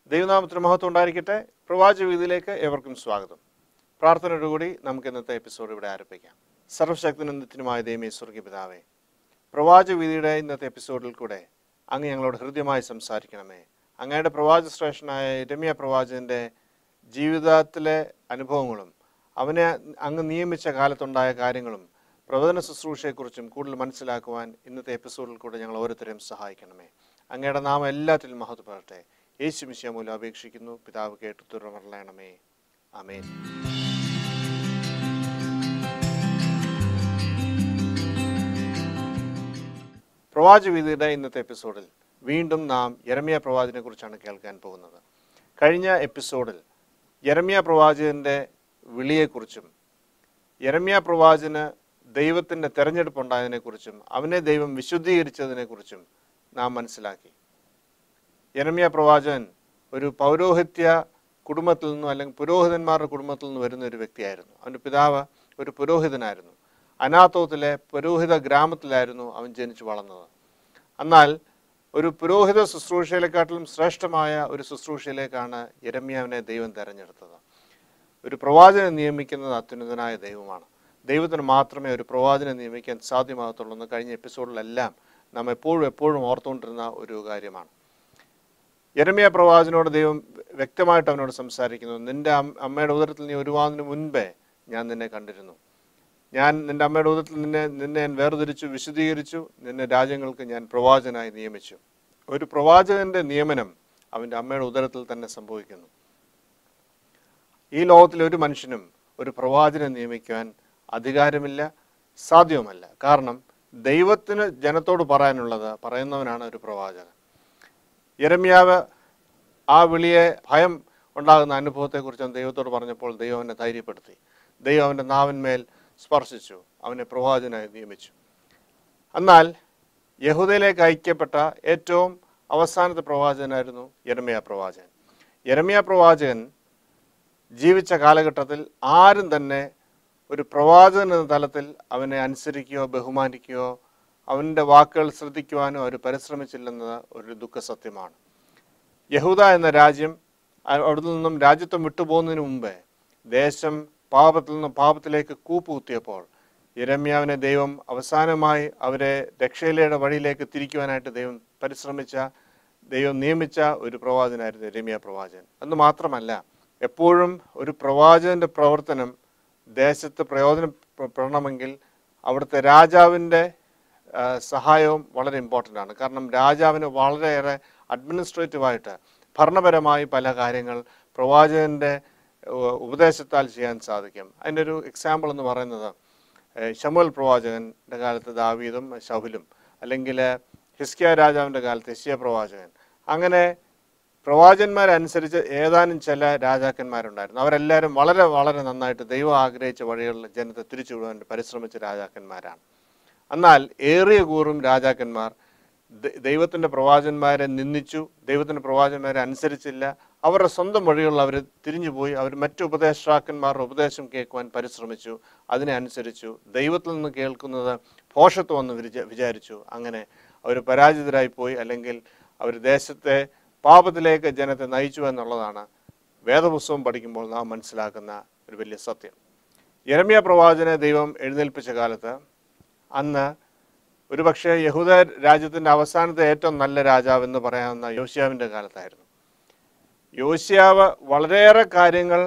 ദൈവനാമത്തിന് മഹത്വം ഉണ്ടായിരിക്കട്ടെ പ്രവാചക വീതിയിലേക്ക് ഏവർക്കും സ്വാഗതം പ്രാർത്ഥനയോടുകൂടി നമുക്ക് ഇന്നത്തെ എപ്പിസോഡ് ഇവിടെ ആരംഭിക്കാം സർവശക്തനന്ദത്തിനുമായ ദൈവമേ സ്വർഗീയ പിതാവേ പ്രവാചക വീതിയുടെ ഇന്നത്തെ എപ്പിസോഡിൽ കൂടെ അങ്ങ് ഞങ്ങളോട് ഹൃദ്യമായി സംസാരിക്കണമേ അങ്ങയുടെ പ്രവാചക ശ്രേഷ്ഠനായ രമ്യ പ്രവാചകന്റെ ജീവിതത്തിലെ അനുഭവങ്ങളും അവനെ അങ്ങ് നിയമിച്ച കാലത്തുണ്ടായ കാര്യങ്ങളും പ്രവചന ശുശ്രൂഷയെക്കുറിച്ചും കൂടുതൽ മനസ്സിലാക്കുവാൻ ഇന്നത്തെ എപ്പിസോഡിൽ കൂടെ ഞങ്ങൾ ഓരോരുത്തരെയും സഹായിക്കണമേ അങ്ങയുടെ നാമം എല്ലാറ്റിലും മഹത്വപ്പെടട്ടെ യേശു മിശിയ മൂലം അപേക്ഷിക്കുന്നു പിതാവ് കേട്ടു തുറമറയണമേ അമേൻ പ്രവാചകവിധിയുടെ ഇന്നത്തെ എപ്പിസോഡിൽ വീണ്ടും നാം യരമിയ പ്രവാചകനെ കുറിച്ചാണ് കേൾക്കാൻ പോകുന്നത് കഴിഞ്ഞ എപ്പിസോഡിൽ യരമിയ പ്രവാചകന്റെ വിളിയെക്കുറിച്ചും യരമ്യ പ്രവാചന് ദൈവത്തിൻ്റെ തെരഞ്ഞെടുപ്പുണ്ടായതിനെക്കുറിച്ചും അവനെ ദൈവം വിശുദ്ധീകരിച്ചതിനെക്കുറിച്ചും നാം മനസ്സിലാക്കി യരമ്യ പ്രവാചകൻ ഒരു പൗരോഹിത്യ കുടുംബത്തിൽ നിന്നും അല്ലെങ്കിൽ പുരോഹിതന്മാരുടെ കുടുംബത്തിൽ നിന്ന് വരുന്ന ഒരു വ്യക്തിയായിരുന്നു അവൻ്റെ പിതാവ് ഒരു പുരോഹിതനായിരുന്നു അനാത്തോത്തിലെ പുരോഹിത ഗ്രാമത്തിലായിരുന്നു അവൻ ജനിച്ചു വളർന്നത് എന്നാൽ ഒരു പുരോഹിത ശുശ്രൂഷയിലെക്കാട്ടിലും ശ്രേഷ്ഠമായ ഒരു ശുശ്രൂഷയിലേക്കാണ് യരമ്യാവിനെ ദൈവം തെരഞ്ഞെടുത്തത് ഒരു പ്രവാചകനെ നിയമിക്കുന്നത് അത്യുന്നതനായ ദൈവമാണ് ദൈവത്തിന് മാത്രമേ ഒരു പ്രവാചകനെ നിയമിക്കാൻ സാധ്യമാകത്തുള്ളൂ എന്ന് കഴിഞ്ഞ എപ്പിസോഡിലെല്ലാം നാം എപ്പോഴും എപ്പോഴും ഓർത്തുകൊണ്ടിരുന്ന ഒരു കാര്യമാണ് യരമിയ പ്രവാചനോട് ദൈവം വ്യക്തമായിട്ട് അവനോട് സംസാരിക്കുന്നു നിന്റെ അം- അമ്മയുടെ ഉദരത്തിൽ നീ ഒരുവാതിന് മുൻപേ ഞാൻ നിന്നെ കണ്ടിരുന്നു ഞാൻ നിന്റെ അമ്മയുടെ ഉദരത്തിൽ നിന്നെ നിന്നെ ഞാൻ വേർതിരിച്ചു വിശദീകരിച്ചു നിന്നെ രാജ്യങ്ങൾക്ക് ഞാൻ പ്രവാചകനായി നിയമിച്ചു ഒരു പ്രവാചകന്റെ നിയമനം അവൻ്റെ അമ്മയുടെ ഉദരത്തിൽ തന്നെ സംഭവിക്കുന്നു ഈ ലോകത്തിലെ ഒരു മനുഷ്യനും ഒരു പ്രവാചകനെ നിയമിക്കുവാൻ അധികാരമില്ല സാധ്യവുമല്ല കാരണം ദൈവത്തിന് ജനത്തോട് പറയാനുള്ളത് പറയുന്നവനാണ് ഒരു പ്രവാചകൻ യരമ്യാവ് ആ വിളിയെ ഭയം ഉണ്ടാകുന്ന അനുഭവത്തെക്കുറിച്ച് അവൻ ദൈവത്തോട് പറഞ്ഞപ്പോൾ ദൈവം അവനെ ധൈര്യപ്പെടുത്തി ദൈവം അവൻ്റെ നാവിന്മേൽ സ്പർശിച്ചു അവനെ പ്രവാചകനായി നിയമിച്ചു എന്നാൽ യഹൂദയിലേക്ക് ഐക്യപ്പെട്ട ഏറ്റവും അവസാനത്തെ പ്രവാചകനായിരുന്നു യരമ്യ പ്രവാചകൻ യരമ്യ പ്രവാചകൻ ജീവിച്ച കാലഘട്ടത്തിൽ ആരും തന്നെ ഒരു പ്രവാചകൻ എന്ന തലത്തിൽ അവനെ അനുസരിക്കുകയോ ബഹുമാനിക്കുകയോ അവൻ്റെ വാക്കുകൾ ശ്രദ്ധിക്കുവാനോ അവർ പരിശ്രമിച്ചില്ലെന്നത് ഒരു ദുഃഖസത്യമാണ് യഹൂദ എന്ന രാജ്യം അ- അവിടെ നിന്നും രാജ്യത്വം വിട്ടുപോകുന്നതിന് മുമ്പേ ദേശം പാപത്തിൽ നിന്നും പാപത്തിലേക്ക് കൂപ്പുകുത്തിയപ്പോൾ യരമ്യാവിനെ ദൈവം അവസാനമായി അവരെ രക്ഷയിലയുടെ വഴിയിലേക്ക് തിരിക്കുവാനായിട്ട് ദൈവം പരിശ്രമിച്ച ദൈവം നിയമിച്ച ഒരു പ്രവാചകനായിരുന്നു യരമ്യ പ്രവാചകൻ എന്ന് മാത്രമല്ല എപ്പോഴും ഒരു പ്രവാചകന്റെ പ്രവർത്തനം ദേശത്ത് പ്രയോജനപ്പെടണമെങ്കിൽ അവിടുത്തെ രാജാവിൻ്റെ ആ, സഹായവും വളരെ ഇമ്പോർട്ടൻ്റ് ആണ് കാരണം രാജാവിന് വളരെയേറെ അഡ്മിനിസ്ട്രേറ്റീവായിട്ട് ഭരണപരമായി പല കാര്യങ്ങൾ പ്രവാചകൻ്റെ ഉ- ഉപദേശത്താൽ ചെയ്യാൻ സാധിക്കും അതിൻ്റെ ഒരു എക്സാമ്പിൾ എന്ന് പറയുന്നത് ഏഹ്, ശമൂൽ പ്രവാചകൻ്റെ കാലത്ത് ദാവീദും ശൗലും അല്ലെങ്കിൽ ഹിസ്കിയ രാജാവിൻ്റെ കാലത്ത് ഹിസ്കിയ പ്രവാചകൻ അങ്ങനെ പ്രവാചകന്മാരനുസരിച്ച് ഏതാനും ചില രാജാക്കന്മാരുണ്ടായിരുന്നു അവരെല്ലാവരും വളരെ വളരെ നന്നായിട്ട് ദൈവം ആഗ്രഹിച്ച വഴികളിൽ ജനത്തെ തിരിച്ചുവിടാൻ പരിശ്രമിച്ച രാജാക്കന്മാരാണ് എന്നാൽ ഏറിയ കൂറും രാജാക്കന്മാർ ദ- ദൈവത്തിൻ്റെ പ്രവാചകന്മാരെ നിന്ദിച്ചു ദൈവത്തിൻ്റെ പ്രവാചകന്മാരെ അനുസരിച്ചില്ല അവരുടെ സ്വന്തം വഴികളിൽ അവർ തിരിഞ്ഞുപോയി അവർ മറ്റു ഉപദേഷ്ടാക്കന്മാരുടെ ഉപദേശം കേൾക്കുവാൻ പരിശ്രമിച്ചു അതിനെ അനുസരിച്ചു ദൈവത്തിൽ നിന്ന് കേൾക്കുന്നത് ഭോഷത്വമെന്ന് വിചാ- വിചാരിച്ചു അങ്ങനെ അവർ പരാജിതരായി പോയി അല്ലെങ്കിൽ അവർ ദേശത്തെ പാപത്തിലേക്ക് ജനത്തെ നയിച്ചു എന്നുള്ളതാണ് വേദപുസ്തകം പഠിക്കുമ്പോൾ നാം മനസ്സിലാക്കുന്ന ഒരു വലിയ സത്യം യരമ്യ പ്രവാചനെ ദൈവം എഴുന്നേൽപ്പിച്ച കാലത്ത് അന്ന് ഒരുപക്ഷെ യഹൂദ രാജ്യത്തിൻ്റെ അവസാനത്തെ ഏറ്റവും നല്ല രാജാവ് എന്ന് പറയാവുന്ന യോശിയാവിൻ്റെ കാലത്തായിരുന്നു യോശിയാവ് വളരെയേറെ കാര്യങ്ങൾ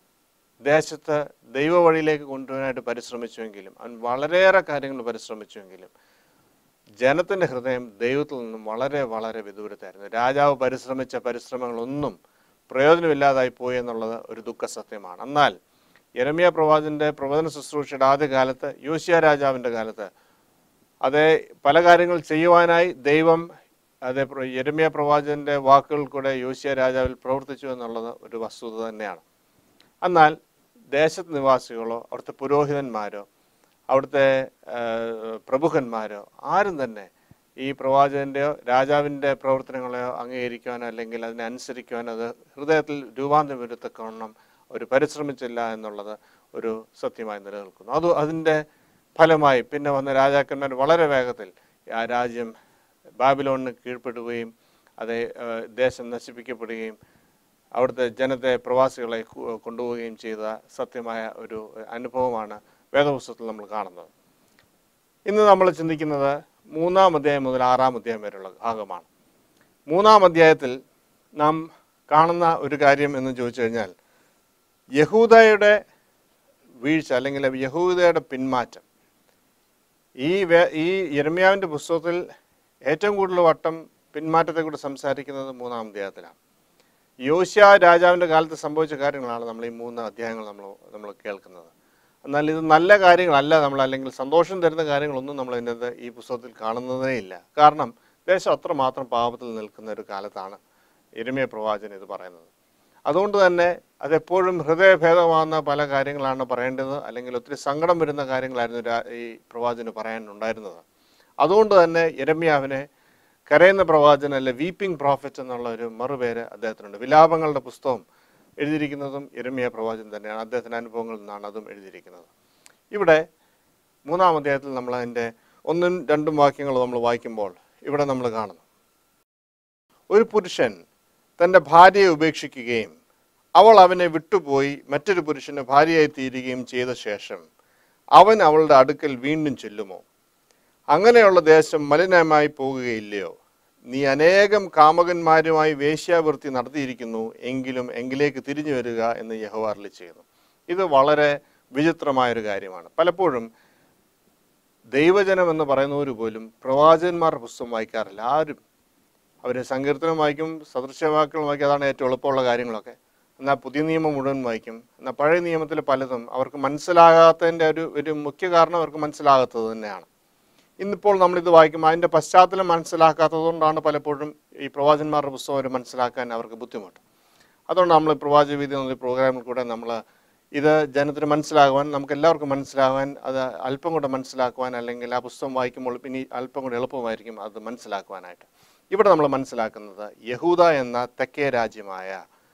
ദേശത്ത് ദൈവ വഴിയിലേക്ക് കൊണ്ടുവരാനായിട്ട് പരിശ്രമിച്ചുവെങ്കിലും അവൻ വളരെയേറെ കാര്യങ്ങൾ പരിശ്രമിച്ചുവെങ്കിലും ജനത്തിൻ്റെ ഹൃദയം ദൈവത്തിൽ നിന്നും വളരെ വളരെ വിദൂരത്തായിരുന്നു രാജാവ് പരിശ്രമിച്ച പരിശ്രമങ്ങളൊന്നും പ്രയോജനമില്ലാതായി പോയി എന്നുള്ളത് ഒരു ദുഃഖസത്യമാണ് എന്നാൽ യരമ്യ പ്രവാചൻ്റെ പ്രവചന ശുശ്രൂഷയുടെ ആദ്യകാലത്ത് യോശിയ രാജാവിൻ്റെ കാലത്ത് അതേ പല കാര്യങ്ങൾ ചെയ്യുവാനായി ദൈവം അതേ പ്ര- യെരമ്യ പ്രവാചകന്റെ വാക്കുകൾ കൂടെ യോശിയ രാജാവിൽ പ്രവർത്തിച്ചു എന്നുള്ളത് ഒരു വസ്തുത തന്നെയാണ് എന്നാൽ ദേശത്ത് നിവാസികളോ അവിടുത്തെ പുരോഹിതന്മാരോ അവിടുത്തെ ആ, പ്രഭുക്കന്മാരോ ആരും തന്നെ ഈ പ്രവാചകൻ്റെയോ രാജാവിൻ്റെ പ്രവർത്തനങ്ങളെയോ അംഗീകരിക്കുവാനോ അല്ലെങ്കിൽ അതിനെ അനുസരിക്കുവാനോ അത് ഹൃദയത്തിൽ രൂപാന്തരം വരുത്തക്കവണ്ണം അവർ പരിശ്രമിച്ചില്ല എന്നുള്ളത് ഒരു സത്യമായി നിലനിൽക്കുന്നു അത് അതിൻ്റെ ഫലമായി പിന്നെ വന്ന രാജാക്കന്മാർ വളരെ വേഗത്തിൽ ആ രാജ്യം ബാബിലോണിന് കീഴ്പ്പെടുകയും അത് ദേശം നശിപ്പിക്കപ്പെടുകയും അവിടുത്തെ ജനത്തെ പ്രവാസികളെ കൊ- കൊണ്ടുപോവുകയും ചെയ്ത സത്യമായ ഒരു അനുഭവമാണ് വേദപുസ്തകത്തിൽ നമ്മൾ കാണുന്നത് ഇന്ന് നമ്മൾ ചിന്തിക്കുന്നത് മൂന്നാം അധ്യായം മുതൽ ആറാം അധ്യായം വരെയുള്ള ഭാഗമാണ് മൂന്നാം അധ്യായത്തിൽ നാം കാണുന്ന ഒരു കാര്യം എന്ന് ചോദിച്ചു കഴിഞ്ഞാൽ യഹൂദയുടെ വീഴ്ച അല്ലെങ്കിൽ യഹൂദയുടെ പിന്മാറ്റം ഈ വേ ഈ യരമ്യാവിൻ്റെ പുസ്തകത്തിൽ ഏറ്റവും കൂടുതൽ വട്ടം പിന്മാറ്റത്തെക്കുറിച്ച് സംസാരിക്കുന്നത് മൂന്നാം അധ്യായത്തിലാണ് യോശ്യ രാജാവിൻ്റെ കാലത്ത് സംഭവിച്ച കാര്യങ്ങളാണ് നമ്മൾ ഈ മൂന്ന് അധ്യായങ്ങൾ നമ്മൾ നമ്മൾ കേൾക്കുന്നത് എന്നാൽ ഇത് നല്ല കാര്യങ്ങളല്ല നമ്മൾ അല്ലെങ്കിൽ സന്തോഷം തരുന്ന കാര്യങ്ങളൊന്നും നമ്മൾ ഇതിനകത്ത് ഈ പുസ്തകത്തിൽ കാണുന്നതേ ഇല്ല കാരണം ദേശം അത്രമാത്രം പാപത്തിൽ നിൽക്കുന്ന ഒരു കാലത്താണ് എരുമയ പ്രവാചകൻ ഇത് പറയുന്നത് അതുകൊണ്ട് തന്നെ അതെപ്പോഴും ഹൃദയഭേദമാകുന്ന പല കാര്യങ്ങളാണ് പറയേണ്ടത് അല്ലെങ്കിൽ ഒത്തിരി സങ്കടം വരുന്ന കാര്യങ്ങളായിരുന്നു രാ- ഈ പ്രവാചകന് പറയാനുണ്ടായിരുന്നത് അതുകൊണ്ട് തന്നെ എരമ്യാവിനെ കരയുന്ന പ്രവാചകൻ അല്ലെ വീപ്പിംഗ് പ്രോഫറ്റ് എന്നുള്ള ഒരു മറുപേര് അദ്ദേഹത്തിനുണ്ട് വിലാപങ്ങളുടെ പുസ്തകം എഴുതിയിരിക്കുന്നതും എരമ്യ പ്രവാചകൻ തന്നെയാണ് അദ്ദേഹത്തിൻ്റെ അനുഭവങ്ങളിൽ നിന്നാണ് അതും എഴുതിയിരിക്കുന്നത് ഇവിടെ മൂന്നാം അധ്യായത്തിൽ നമ്മൾ അതിൻ്റെ ഒന്നും രണ്ടും വാക്യങ്ങൾ നമ്മൾ വായിക്കുമ്പോൾ ഇവിടെ നമ്മൾ കാണുന്നു ഒരു പുരുഷൻ തൻ്റെ ഭാര്യയെ ഉപേക്ഷിക്കുകയും അവൾ അവനെ വിട്ടുപോയി മറ്റൊരു പുരുഷന് ഭാര്യയായി തീരുകയും ചെയ്ത ശേഷം അവൻ അവളുടെ അടുക്കൽ വീണ്ടും ചെല്ലുമോ അങ്ങനെയുള്ള ദേശം മലിനമായി പോകുകയില്ലയോ നീ അനേകം കാമകന്മാരുമായി വേശ്യാവൃത്തി നടത്തിയിരിക്കുന്നു എങ്കിലും എങ്കിലേക്ക് തിരിഞ്ഞു വരിക എന്ന് യഹോവ അരുളി ചെയ്യുന്നു ഇത് വളരെ വിചിത്രമായൊരു കാര്യമാണ് പലപ്പോഴും ദൈവജനം എന്ന് പറയുന്നവർ പോലും പ്രവാചകന്മാരുടെ പുസ്തകം വായിക്കാറില്ല ആരും അവർ സങ്കീർത്തനം വായിക്കും സദൃശ്യവാക്കുകൾ വായിക്കും അതാണ് ഏറ്റവും എളുപ്പമുള്ള കാര്യങ്ങളൊക്കെ എന്നാൽ പുതിയ നിയമം മുഴുവൻ വായിക്കും എന്നാൽ പഴയ നിയമത്തിൽ പലതും അവർക്ക് മനസ്സിലാകാത്തതിൻ്റെ ഒരു ഒരു മുഖ്യ കാരണം അവർക്ക് മനസ്സിലാകാത്തത് തന്നെയാണ് ഇന്നിപ്പോൾ നമ്മളിത് വായിക്കുമ്പോൾ അതിൻ്റെ പശ്ചാത്തലം മനസ്സിലാക്കാത്തത് കൊണ്ടാണ് പലപ്പോഴും ഈ പ്രവാചകന്മാരുടെ പുസ്തകം അവർ മനസ്സിലാക്കാൻ അവർക്ക് ബുദ്ധിമുട്ട് അതുകൊണ്ട് നമ്മൾ പ്രവാചക വീതി എന്ന പ്രോഗ്രാമിൽ കൂടെ നമ്മൾ ഇത് ജനത്തിന് മനസ്സിലാകുവാൻ നമുക്ക് എല്ലാവർക്കും മനസ്സിലാകുവാൻ അത് അല്പം കൂടെ മനസ്സിലാക്കുവാൻ അല്ലെങ്കിൽ ആ പുസ്തകം വായിക്കുമ്പോൾ ഇനി അല്പം കൂടെ എളുപ്പമായിരിക്കും അത് മനസ്സിലാക്കുവാനായിട്ട് ഇവിടെ നമ്മൾ മനസ്സിലാക്കുന്നത് യഹൂദ എന്ന തെക്കേ രാജ്യമായ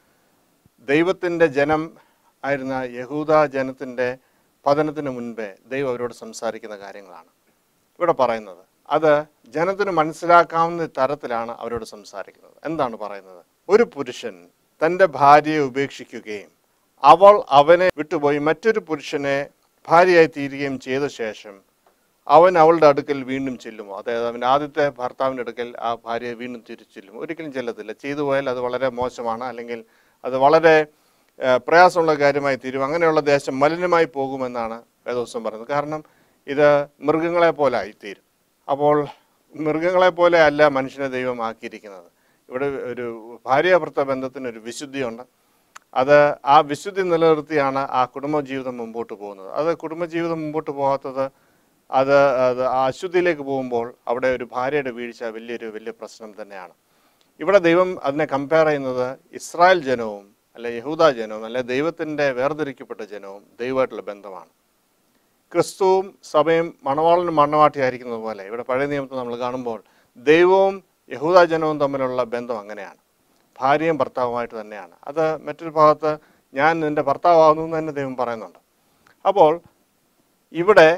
ദൈവത്തിൻ്റെ ജനം ആയിരുന്ന യഹൂദ ജനത്തിൻ്റെ പതനത്തിന് മുൻപേ ദൈവം അവരോട് സംസാരിക്കുന്ന കാര്യങ്ങളാണ് ഇവിടെ പറയുന്നത് അത് ജനത്തിന് മനസ്സിലാക്കാവുന്ന തരത്തിലാണ് അവരോട് സംസാരിക്കുന്നത് എന്താണ് പറയുന്നത് ഒരു പുരുഷൻ തൻ്റെ ഭാര്യയെ ഉപേക്ഷിക്കുകയും അവൾ അവനെ വിട്ടുപോയി മറ്റൊരു പുരുഷനെ ഭാര്യയായി തീരുകയും ചെയ്ത ശേഷം അവൻ അവളുടെ അടുക്കൽ വീണ്ടും ചെല്ലുമോ അതായത് അവൻ്റെ ആദ്യത്തെ ഭർത്താവിൻ്റെ അടുക്കൽ ആ ഭാര്യയെ വീണ്ടും തിരിച്ചു ചെല്ലും ഒരിക്കലും ചെല്ലത്തില്ല ചെയ്തു പോയാൽ അത് വളരെ മോശമാണ് അല്ലെങ്കിൽ അത് വളരെ ഏഹ്, പ്രയാസമുള്ള കാര്യമായി തീരും അങ്ങനെയുള്ള ദേശം മലിനമായി പോകുമെന്നാണ് വേദോത്സവം പറയുന്നത് കാരണം ഇത് മൃഗങ്ങളെ പോലെ ആയിത്തീരും അപ്പോൾ മൃഗങ്ങളെ പോലെ അല്ല മനുഷ്യനെ ദൈവം ആക്കിയിരിക്കുന്നത് ഇവിടെ ഒരു ഭാര്യാഭർത്ത ബന്ധത്തിന് ഒരു വിശുദ്ധിയുണ്ട് അത് ആ വിശുദ്ധി നിലനിർത്തിയാണ് ആ കുടുംബജീവിതം മുമ്പോട്ട് പോകുന്നത് അത് കുടുംബജീവിതം മുമ്പോട്ട് പോകാത്തത് അത് അത് ആ അശുദ്ധിയിലേക്ക് പോകുമ്പോൾ അവിടെ ഒരു ഭാര്യയുടെ വീഴ്ച വലിയൊരു വലിയ പ്രശ്നം തന്നെയാണ് ഇവിടെ ദൈവം അതിനെ കമ്പയർ ചെയ്യുന്നത് ഇസ്രായേൽ ജനവും അല്ലെ യഹൂദ ജനവും അല്ലെ ദൈവത്തിൻ്റെ വേർതിരിക്കപ്പെട്ട ജനവും ദൈവമായിട്ടുള്ള ബന്ധമാണ് ക്രിസ്തുവും സഭയും മണവാളനും മണ്ണവാട്ടിയായിരിക്കുന്നത് പോലെ ഇവിടെ പഴയ നിയമത്തിൽ നമ്മൾ കാണുമ്പോൾ ദൈവവും യഹൂദ ജനവും തമ്മിലുള്ള ബന്ധം അങ്ങനെയാണ് ഭാര്യയും ഭർത്താവുമായിട്ട് തന്നെയാണ് അത് മറ്റൊരു ഭാഗത്ത് ഞാൻ നിന്റെ ഭർത്താവാകുന്നു എന്ന് തന്നെ ദൈവം പറയുന്നുണ്ട് അപ്പോൾ ഇവിടെ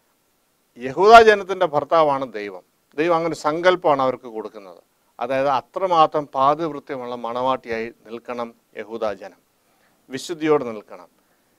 യഹൂദ ജനത്തിൻ്റെ ഭർത്താവാണ് ദൈവം ദൈവം അങ്ങനെ ഒരു സങ്കല്പമാണ് അവർക്ക് കൊടുക്കുന്നത് അതായത് അത്രമാത്രം പാതിവൃത്യമുള്ള മണവാട്ടിയായി നിൽക്കണം യഹൂദ ജനം വിശുദ്ധിയോട് നിൽക്കണം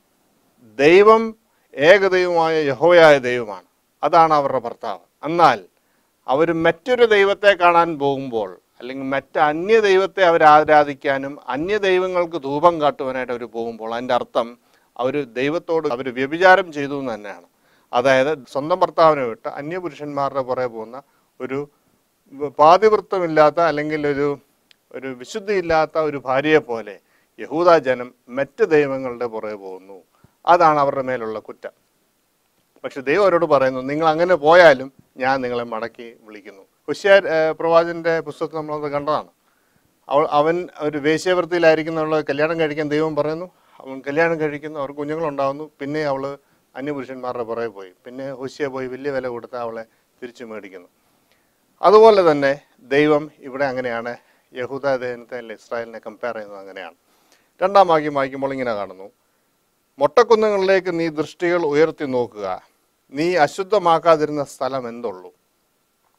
ദൈവം ഏകദൈവമായ യഹോയായ ദൈവമാണ് അതാണ് അവരുടെ ഭർത്താവ് എന്നാൽ അവർ മറ്റൊരു ദൈവത്തെ കാണാൻ പോകുമ്പോൾ അല്ലെങ്കിൽ മറ്റ് അന്യ ദൈവത്തെ അവർ ആരാധിക്കാനും അന്യ ദൈവങ്ങൾക്ക് ധൂപം കാട്ടുവാനായിട്ട് അവർ പോകുമ്പോൾ അതിൻ്റെ അർത്ഥം അവർ ദൈവത്തോട് അവർ വ്യഭിചാരം ചെയ്തു എന്ന് തന്നെയാണ് അതായത് സ്വന്തം ഭർത്താവിനെ വിട്ട് അന്യപുരുഷന്മാരുടെ പുറകെ പോകുന്ന ഒരു പാതിവൃത്തമില്ലാത്ത അല്ലെങ്കിൽ ഒരു ഒരു വിശുദ്ധിയില്ലാത്ത ഒരു ഭാര്യയെ പോലെ യഹൂദ ജനം മറ്റ് ദൈവങ്ങളുടെ പുറകെ പോകുന്നു അതാണ് അവരുടെ മേലുള്ള കുറ്റം പക്ഷെ ദൈവം അവരോട് പറയുന്നു നിങ്ങൾ അങ്ങനെ പോയാലും ഞാൻ നിങ്ങളെ മടക്കി വിളിക്കുന്നു ഹുഷ്യ പ്രവാചന്റെ പുസ്തകത്തിൽ നമ്മളത് കണ്ടതാണ് അവൾ അവൻ ഒരു വേശ്യവൃത്തിയിലായിരിക്കുന്നുള്ള കല്യാണം കഴിക്കാൻ ദൈവം പറയുന്നു അവൻ കല്യാണം കഴിക്കുന്നു അവർക്ക് കുഞ്ഞുങ്ങളുണ്ടാകുന്നു പിന്നെ അവൾ അന്യപുരുഷന്മാരുടെ പുറകെ പോയി പിന്നെ ഹുഷ്യ പോയി വലിയ വില കൊടുത്ത് അവളെ തിരിച്ചു മേടിക്കുന്നു അതുപോലെ തന്നെ ദൈവം ഇവിടെ അങ്ങനെയാണ് യഹൂദ ദൈവത്തെ അല്ലെ ഇസ്രായേലിനെ കമ്പയർ ചെയ്യുന്നത് അങ്ങനെയാണ് രണ്ടാം വാക്യം വായിക്കുമ്പോൾ ഇങ്ങനെ കാണുന്നു മൊട്ടക്കുന്നുകളിലേക്ക് നീ ദൃഷ്ടികൾ ഉയർത്തി നോക്കുക നീ അശുദ്ധമാക്കാതിരുന്ന സ്ഥലം എന്തുള്ളൂ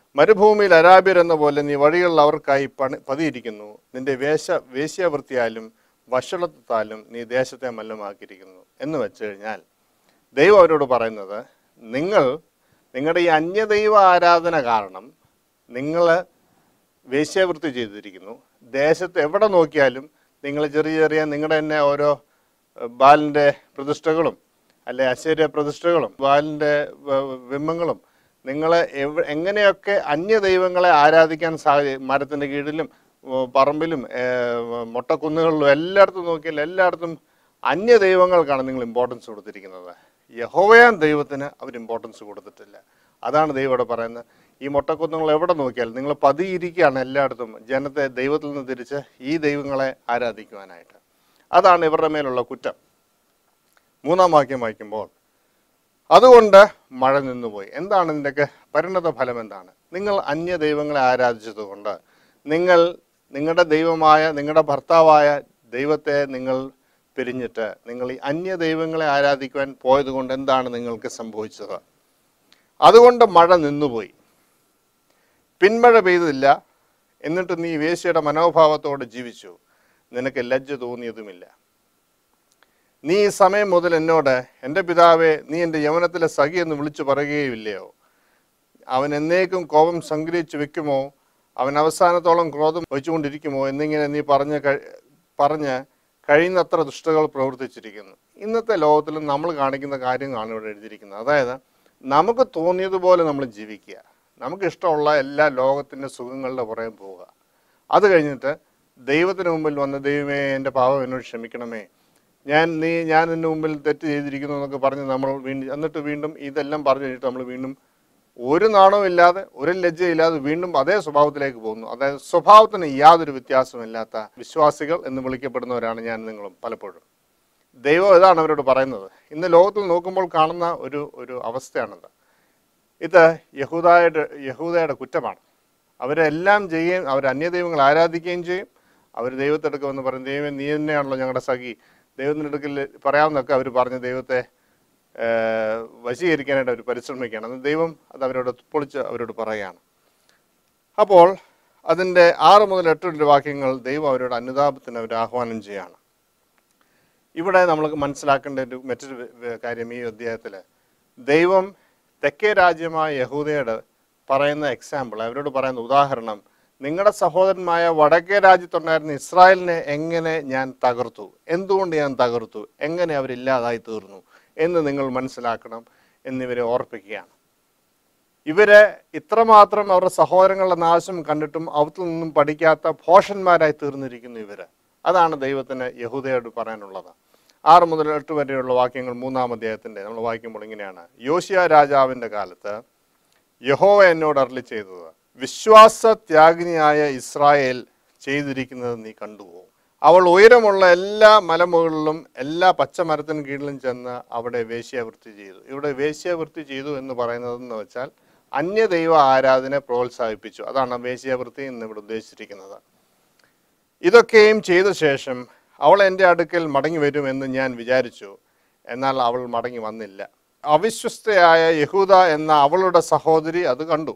മരുഭൂമിയിൽ അരാബ്യർ എന്ന പോലെ നീ വഴികളിൽ അവർക്കായി പണി പതിയിരിക്കുന്നു നിന്റെ വേശ വേശ്യാവൃത്തിയാലും വഷളത്വത്താലും നീ ദേശത്തെ മല്ലമാക്കിയിരിക്കുന്നു എന്ന് വെച്ച് കഴിഞ്ഞാൽ ദൈവം അവരോട് പറയുന്നത് നിങ്ങൾ നിങ്ങളുടെ ഈ അന്യദൈവ ആരാധന കാരണം നിങ്ങൾ വേശ്യാവൃത്തി ചെയ്തിരിക്കുന്നു ദേശത്ത് എവിടെ നോക്കിയാലും നിങ്ങൾ ചെറിയ ചെറിയ നിങ്ങളുടെ തന്നെ ഓരോ ഏഹ്, ബാലിൻ്റെ പ്രതിഷ്ഠകളും അല്ലെ അശേര്യ പ്രതിഷ്ഠകളും ബാലിൻ്റെ ബിംബങ്ങളും നിങ്ങൾ എവ എങ്ങനെയൊക്കെ അന്യ ദൈവങ്ങളെ ആരാധിക്കാൻ സാഹചര്യം മരത്തിൻ്റെ കീഴിലും ഉം, പറമ്പിലും ഏഹ്, മൊട്ടക്കുന്നുകളിലും എല്ലായിടത്തും നോക്കിയാൽ എല്ലായിടത്തും അന്യ ദൈവങ്ങൾക്കാണ് നിങ്ങൾ ഇമ്പോർട്ടൻസ് കൊടുത്തിരിക്കുന്നത് യഹോവയാൻ ദൈവത്തിന് അവർ ഇമ്പോർട്ടൻസ് കൊടുത്തിട്ടില്ല അതാണ് ദൈവം ഇവിടെ പറയുന്നത് ഈ മൊട്ടക്കുന്നുകൾ എവിടെ നോക്കിയാൽ നിങ്ങൾ പതിയിരിക്കുകയാണ് എല്ലായിടത്തും ജനത്തെ ദൈവത്തിൽ നിന്ന് തിരിച്ച് ഈ ദൈവങ്ങളെ ആരാധിക്കുവാനായിട്ട് അതാണ് ഇവരുടെ മേലുള്ള കുറ്റം മൂന്നാം വാക്യം വായിക്കുമ്പോൾ അതുകൊണ്ട് മഴ നിന്നുപോയി എന്താണ് ഇതിൻ്റെയൊക്കെ പരിണത ഫലം എന്താണ് നിങ്ങൾ അന്യ ദൈവങ്ങളെ ആരാധിച്ചതുകൊണ്ട് നിങ്ങൾ നിങ്ങളുടെ ദൈവമായ നിങ്ങളുടെ ഭർത്താവായ ദൈവത്തെ നിങ്ങൾ പിരിഞ്ഞിട്ട് നിങ്ങൾ ഈ അന്യ ദൈവങ്ങളെ ആരാധിക്കുവാൻ പോയതുകൊണ്ട് എന്താണ് നിങ്ങൾക്ക് സംഭവിച്ചത് അതുകൊണ്ട് മഴ നിന്നുപോയി പിന്മഴ പെയ്തില്ല എന്നിട്ട് നീ വേശ്യയുടെ മനോഭാവത്തോടെ ജീവിച്ചു നിനക്ക് ലജ്ജ തോന്നിയതുമില്ല നീ ഈ സമയം മുതൽ എന്നോട് എൻ്റെ പിതാവെ നീ എൻ്റെ യവനത്തിലെ സഖി എന്ന് വിളിച്ചു പറയുകയില്ലയോ അവൻ എന്നേക്കും കോപം സംഗ്രഹിച്ചു വെക്കുമോ അവൻ അവസാനത്തോളം ക്രോധം വഹിച്ചുകൊണ്ടിരിക്കുമോ എന്നിങ്ങനെ നീ പറഞ്ഞ് കഴി- പറഞ്ഞ് കഴിയുന്നത്ര ദുഷ്ടകൾ പ്രവർത്തിച്ചിരിക്കുന്നു ഇന്നത്തെ ലോകത്തിലും നമ്മൾ കാണിക്കുന്ന കാര്യങ്ങളാണ് ഇവിടെ എഴുതിയിരിക്കുന്നത് അതായത് നമുക്ക് തോന്നിയതുപോലെ നമ്മൾ ജീവിക്കുക നമുക്ക് ഇഷ്ടമുള്ള എല്ലാ ലോകത്തിൻ്റെ സുഖങ്ങളുടെ പുറകെ പോവുക അത് കഴിഞ്ഞിട്ട് ദൈവത്തിന് മുമ്പിൽ വന്ന ദൈവമേ എൻ്റെ പാവം എന്നോട് ക്ഷമിക്കണമേ ഞാൻ നീ ഞാൻ എൻ്റെ മുമ്പിൽ തെറ്റ് ചെയ്തിരിക്കുന്നു എന്നൊക്കെ പറഞ്ഞ് നമ്മൾ വീണ്ടും എന്നിട്ട് വീണ്ടും ഇതെല്ലാം പറഞ്ഞു കഴിഞ്ഞിട്ട് നമ്മൾ വീണ്ടും ഒരു നാണവും ഇല്ലാതെ ഒരു ലജ്ജയില്ലാതെ വീണ്ടും അതേ സ്വഭാവത്തിലേക്ക് പോകുന്നു അതായത് സ്വഭാവത്തിന് യാതൊരു വ്യത്യാസമില്ലാത്ത വിശ്വാസികൾ എന്ന് വിളിക്കപ്പെടുന്നവരാണ് ഞാൻ നിങ്ങളും പലപ്പോഴും ദൈവം ഇതാണ് അവരോട് പറയുന്നത് ഇന്ന് ലോകത്തിൽ നോക്കുമ്പോൾ കാണുന്ന ഒരു ഒരു അവസ്ഥയാണിത് ഇത് യഹൂദായുടെ യഹൂദയുടെ കുറ്റമാണ് അവരെല്ലാം ചെയ്യുകയും അവർ അന്യദൈവങ്ങൾ ആരാധിക്കുകയും ചെയ്യും അവർ ദൈവത്തെടുക്കുക എന്ന് പറയും ദൈവം നീ തന്നെയാണല്ലോ ഞങ്ങളുടെ സഖി ദൈവത്തിൻ്റെ അടുക്കൽ പറയാവുന്നൊക്കെ അവർ പറഞ്ഞ് ദൈവത്തെ ഏഹ്, വശീകരിക്കാനായിട്ട് അവർ പരിശ്രമിക്കുകയാണ് അത് ദൈവം അത് അവരോട് പൊളിച്ച് അവരോട് പറയുകയാണ് അപ്പോൾ അതിൻ്റെ ആറ് മുതൽ എട്ട് വരെ വാക്യങ്ങൾ ദൈവം അവരോട് അനുതാപത്തിന് അവർ ആഹ്വാനം ചെയ്യുകയാണ് ഇവിടെ നമ്മൾ മനസ്സിലാക്കേണ്ട ഒരു മറ്റൊരു വ- വ- കാര്യം ഈ അധ്യായത്തിൽ ദൈവം തെക്കേ രാജ്യമായ യഹൂദയോട് പറയുന്ന എക്സാമ്പിൾ അവരോട് പറയുന്ന ഉദാഹരണം നിങ്ങളുടെ സഹോദരന്മായ വടക്കേ രാജ്യത്തുണ്ടായിരുന്ന ഇസ്രായേലിനെ എങ്ങനെ ഞാൻ തകർത്തു എന്തുകൊണ്ട് ഞാൻ തകർത്തു എങ്ങനെ അവരില്ലാതായി തീർന്നു എന്ന് നിങ്ങൾ മനസ്സിലാക്കണം എന്നിവരെ ഓർപ്പിക്കുകയാണ് ഇവര് ഇത്രമാത്രം അവരുടെ സഹോദരങ്ങളുടെ നാശം കണ്ടിട്ടും അവത്തിൽ നിന്നും പഠിക്കാത്ത ഭോഷന്മാരായി തീർന്നിരിക്കുന്നു ഇവര് അതാണ് ദൈവത്തിന് യഹൂദയോട് പറയാനുള്ളത് ആറ് മുതൽ എട്ട് വരെയുള്ള വാക്യങ്ങൾ മൂന്നാം അധ്യായത്തിന്റെ നമ്മൾ വായിക്കുമ്പോൾ ഇങ്ങനെയാണ് യോശിയ രാജാവിന്റെ കാലത്ത് യഹോവ എന്നോട് അരളി ചെയ്തത് വിശ്വാസത്യാഗിനിയായ ഇസ്രായേൽ ചെയ്തിരിക്കുന്നത് നീ കണ്ടുപോകും അവൾ ഉയരമുള്ള എല്ലാ മലമുകളിലും എല്ലാ പച്ചമരത്തിന് കീഴിലും ചെന്ന് അവിടെ വേശ്യാവൃത്തി ചെയ്തു ഇവിടെ വേശ്യാവൃത്തി ചെയ്തു എന്ന് പറയുന്നതെന്ന് വെച്ചാൽ അന്യദൈവ ആരാധന പ്രോത്സാഹിപ്പിച്ചു അതാണ് വേശ്യാവൃത്തി എന്ന് ഇവിടെ ഉദ്ദേശിച്ചിരിക്കുന്നത് ഇതൊക്കെയും ചെയ്ത ശേഷം അവൾ എൻ്റെ അടുക്കൽ മടങ്ങി വരുമെന്ന് ഞാൻ വിചാരിച്ചു എന്നാൽ അവൾ മടങ്ങി വന്നില്ല അവിശ്വസ്തയായ യഹൂദ എന്ന അവളുടെ സഹോദരി അത് കണ്ടു